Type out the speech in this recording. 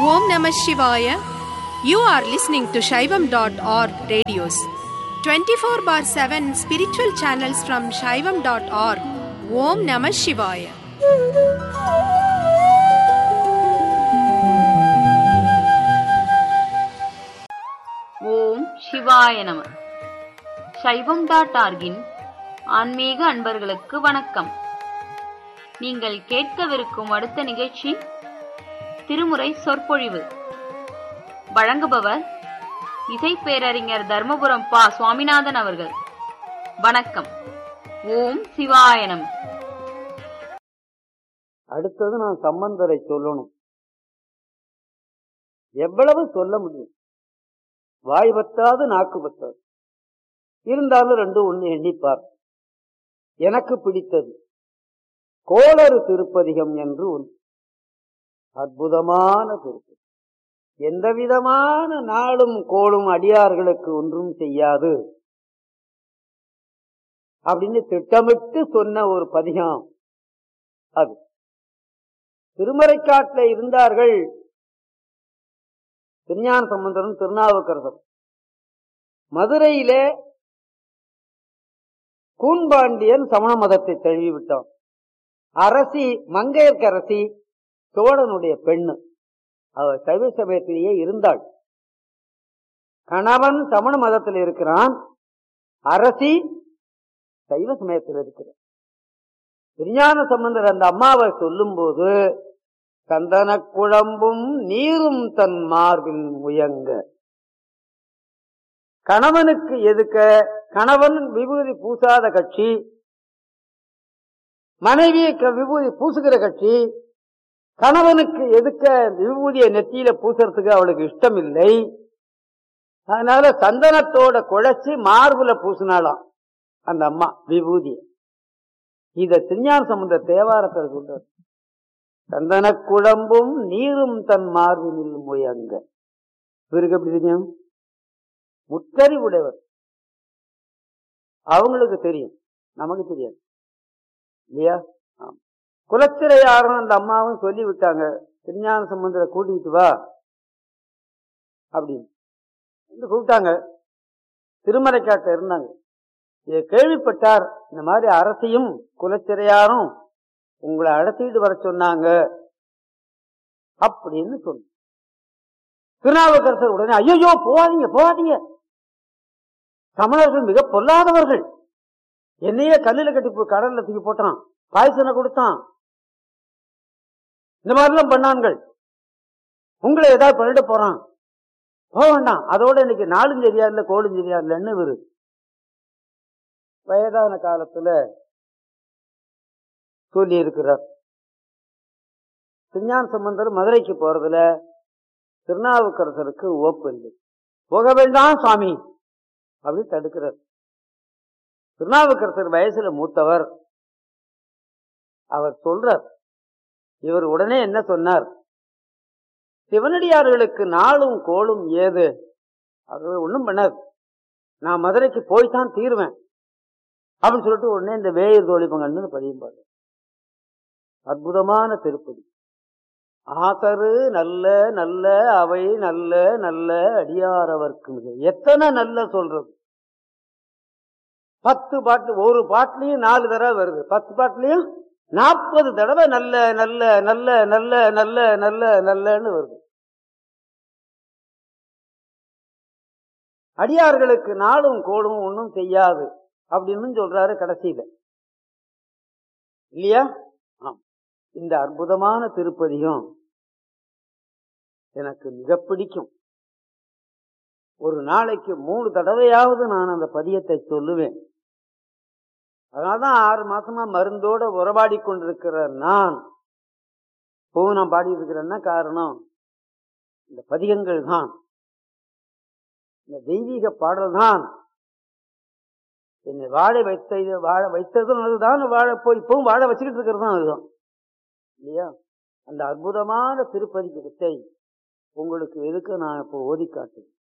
Om Namah Shivaya. You are listening to Shaivam.org radios. 24 bar 7 spiritual channels from Shaivam.org. Om Namah Shivaya. ஓம் சிவாய நம சைவம் dot ஆர்கின் ஆன்மீக அன்பர்களுக்கு வணக்கம் நீங்கள் கேட்கவிருக்கும் அடுத்த நிகழ்ச்சி திருமுறை சொற்பொழிவு வழங்குபவர் இசை பேரறிஞர் தர்மபுரம் பா சுவாமிநாதன் அவர்கள் வணக்கம் ஓம் சிவாய நம அடுத்தது நான் சம்பந்தரை சொல்லணும் எவ்வளவு சொல்ல முடியும் வாய் பத்தாது நாக்கு பத்தாது இருந்தாலும் ரெண்டு ஒண்ணு எண்ணிப்பார் எனக்கு பிடித்தது கோளறு திருப்பதிகம் என்று ஒன்று அற்புதமான திருப்பதி எந்த விதமான நாளும் கோளும் அடியார்களுக்கு ஒன்றும் செய்யாது அப்படின்னு திட்டமிட்டு சொன்ன ஒரு பதிகம் அது திருமறைக்காட்டில் இருந்தார்கள் திருஞான சம்பந்தரும் திருநாவுக்கரசர் மதுரையிலே கூன்பாண்டியன் சமண மதத்தை தழுவி விட்டான் அரசி மங்கையர்க்கரசி சோழனுடைய பெண்ணு அவள் சைவ சமயத்திலேயே இருந்தாள் கணவன் சமண மதத்தில் இருக்கிறான் அரசி சைவ சமயத்தில் இருக்கிறார் திருஞான சம்பந்தர் அந்த அம்மாவை சொல்லும் போது சந்தன குழம்பும் நீரும் தன் மார்பில் முயங்க கணவனுக்கு எதுக்க கணவன் விபூதி பூசாத கட்சி மனைவி விபூதி பூசுகிற கட்சி கணவனுக்கு எதுக்க விபூதியை நெத்தியில பூசுறதுக்கு அவளுக்கு இஷ்டம் இல்லை அதனால சந்தனத்தோட குழைச்சி மார்புல பூசினாலாம் அந்த அம்மா விபூதியை இத திருஞான சம்பந்த தேவாரத்தில் சொல்றார் சந்தன குழம்பும் நீரும் தன் மார்பினில் முயங்க இவருக்கு எப்படி தெரியும் முத்தறிவுடையவர் அவங்களுக்கு தெரியும் நமக்கு தெரியாது இல்லையா குலச்சிறையாரும் அந்த அம்மாவும் சொல்லி விட்டாங்க திருஞான சம்பந்தரை கூட்டிட்டு வா அப்படின்னு கூப்பிட்டாங்க திருமறைக்காட்ட இருந்தாங்க இதை கேள்விப்பட்டார் இந்த மாதிரி அரசியும் குலச்சிறையாரும் உங்களை அழைச்சிட்டு வர சொன்னாங்க அப்படின்னு சொன்ன திருநாவுக்கரசர் உடனே ஐயோ போகாதீங்க போகாதீங்க தமிழர்கள் மிக பொல்லாதவர்கள் என்னையே கல்லில கட்டி கடல்ல தூக்கி போட்டான் பாய்சனை கொடுத்தான் இந்த மாதிரிலாம் பண்ணான்கள் உங்களை ஏதாவது பண்ணிட்டு போறான் போக வேண்டாம் அதோட இன்னைக்கு நாளும் சரியா இல்ல கோளும் சரியா இல்லைன்னு இவரு வயதான காலத்துல சொல்லி இருக்கிறார் திருஞான சம்பந்தர் மதுரைக்கு போறதுல திருநாவுக்கரசருக்கு ஓப்பு இல்லை போக வேண்டாம் சுவாமி அப்படின்னு தடுக்கிறார் திருநாவுக்கரசர் வயசுல மூத்தவர் அவர் சொல்றார் இவர் உடனே என்ன சொன்னார் சிவனடியார்களுக்கு நாளும் கோளும் ஏது அவர் ஒண்ணும் பண்ணார் நான் மதுரைக்கு போய்தான் தீருவேன் அப்படின்னு சொல்லிட்டு உடனே இந்த வேயர் தோழிப்பங்கன்னு பதியும் பாரு அற்புதமான திருப்பதி ஆசரு நல்ல நல்ல அவை நல்ல நல்ல அடியாரவர்க்கு மிக எத்தனை நல்ல சொல்றது பத்து பாட்டு ஒரு பாட்டுலயும் நாலு தடவை வருது பத்து பாட்டுலயும் நாற்பது தடவை நல்ல நல்ல நல்ல நல்ல நல்ல நல்ல நல்லன்னு வருது அடியார்களுக்கு நாளும் கோடும் ஒன்றும் செய்யாது அப்படின்னு சொல்றாரு கடைசியில இல்லையா இந்த அற்புதமான திருப்பதியும் எனக்கு மிக பிடிக்கும் ஒரு நாளைக்கு மூணு தடவையாவது நான் அந்த பதியத்தை சொல்லுவேன் அதனால்தான் ஆறு மாசமா மருந்தோட உறவாடி கொண்டிருக்கிற நான் பூ நான் பாடிட்டு இருக்கிறேன்னா காரணம் இந்த பதிகங்கள் தான் இந்த தெய்வீக பாடல் தான் என்னை வாழ வைத்த வாழ வைத்ததும் அதுதான் வாழ போய் இப்பவும் வாழ வச்சுக்கிட்டு இருக்கிறது தான் அதுதான் இல்லையா அந்த அற்புதமான திருப்பதிகத்தை உங்களுக்கு எதுக்கு நான் இப்போ ஓதி காட்டுறேன்